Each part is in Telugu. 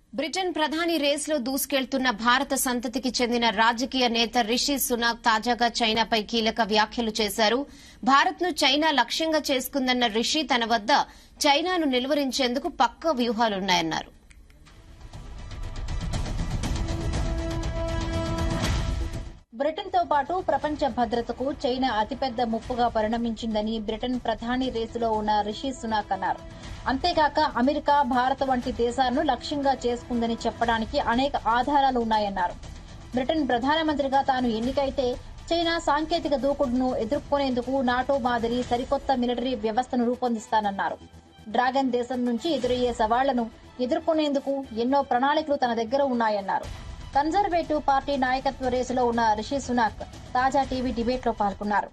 బ్రిటన్ ప్రధాని రేసులో దూసుకెళ్తున్న భారత సంతతికి చెందిన రాజకీయ నేత రిషి సునాక్ తాజాగా చైనాపై కీలక వ్యాఖ్యలు చేశారు భారత్ను చైనా లక్ష్యంగా చేసుకుందన్న రిషి తన వద్ద చైనాను నిలువరించేందుకు పక్క వ్యూహాలున్నాయన్నారు బ్రిటన్ తో పాటు ప్రపంచ భద్రతకు చైనా అతిపెద్ద ముప్పుగా పరిణమించిందని బ్రిటన్ ప్రధాని రేసులో ఉన్న రిషి సునాక్ అన్నారు అంతేకాక అమెరికా భారత్ వంటి దేశాలను లక్ష్యంగా చేసుకుందని చెప్పడానికి అనేక ఆధారాలు ఉన్నాయన్నారు బ్రిటన్ ప్రధానమంత్రిగా తాను ఎన్నికైతే చైనా సాంకేతిక దూకుడును ఎదుర్కొనేందుకు నాటో మాదిరి సరికొత్త మిలిటరీ వ్యవస్థను రూపొందిస్తానన్నారు డ్రాగన్ దేశం నుంచి ఎదురయ్యే సవాళ్లను ఎదుర్కొనేందుకు ఎన్నో ప్రణాళికలు తన దగ్గర ఉన్నాయన్నారు కన్జర్వేటివ్ పార్టీ నాయకత్వ రేసులో ఉన్న రిషి సునాక్ తాజా టీవీ డిబేట్లో పాల్గొన్నారు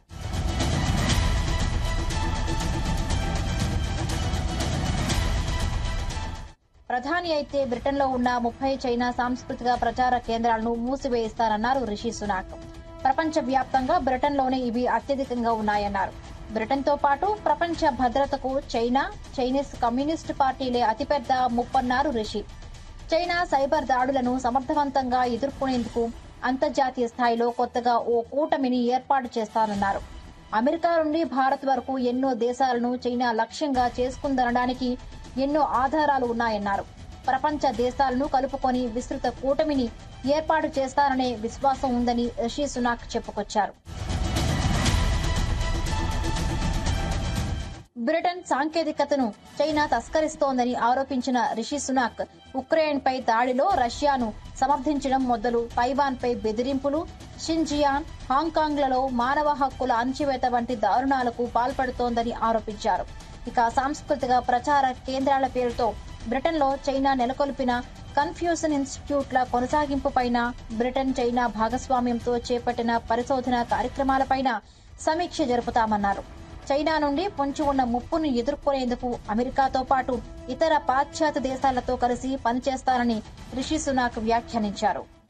ప్రధాని అయితే బ్రిటన్లో ఉన్న ముప్పై చైనా సాంస్కృతిక ప్రచార కేంద్రాలను మూసివేయిస్తారన్నారు రిషి సునాక్ ప్రపంచ వ్యాప్తంగా బ్రిటన్లోనే ఇవి అత్యధికంగా ఉన్నాయన్నారు బ్రిటన్తో పాటు ప్రపంచ భద్రతకు చైనా చైనీస్ కమ్యూనిస్ట్ పార్టీలే అతిపెద్ద ముప్పన్నారు రిషి చైనా సైబర్ దాడులను సమర్థవంతంగా ఎదుర్కొనేందుకు అంతర్జాతీయ స్థాయిలో కొత్తగా ఓ కూటమిని ఏర్పాటు చేస్తానన్నారు అమెరికా నుండి భారత్ వరకు ఎన్నో దేశాలను చైనా లక్ష్యంగా చేసుకుందనడానికి ఎన్నో ఆధారాలు ఉన్నాయన్నారు ప్రపంచ దేశాలను కలుపుకొని విస్తృత కూటమిని ఏర్పాటు చేస్తారనే విశ్వాసం ఉందని రిషి సునాక్ చెప్పుకొచ్చారు బ్రిటన్ సాంకేతికతను చైనా తస్కరిస్తోందని ఆరోపించిన రిషి సునాక్ ఉక్రెయిన్ పై దాడిలో రష్యాను సమర్థించడం మొదలు తైవాన్ పై బెదిరింపులు షింజియాన్ హాంకాంగ్లలో మానవ హక్కుల అణచివేత వంటి దారుణాలకు పాల్పడుతోందని ఆరోపించారు ఇక సాంస్కృతిక ప్రచార కేంద్రాల పేరుతో బ్రిటన్లో చైనా నెలకొల్పిన కన్ఫ్యూజన్ ఇన్స్టిట్యూట్ల కొనసాగింపుపైన బ్రిటన్ చైనా భాగస్వామ్యంతో చేపట్టిన పరిశోధన కార్యక్రమాలపైన సమీక్ష జరుపుతామన్నారు చైనా నుండి పొంచి ఉన్న ముప్పును ఎదుర్కొనేందుకు అమెరికాతో పాటు ఇతర పాశ్చాత్య దేశాలతో కలిసి పనిచేస్తారని రిషి సునాక్ వ్యాఖ్యానించారు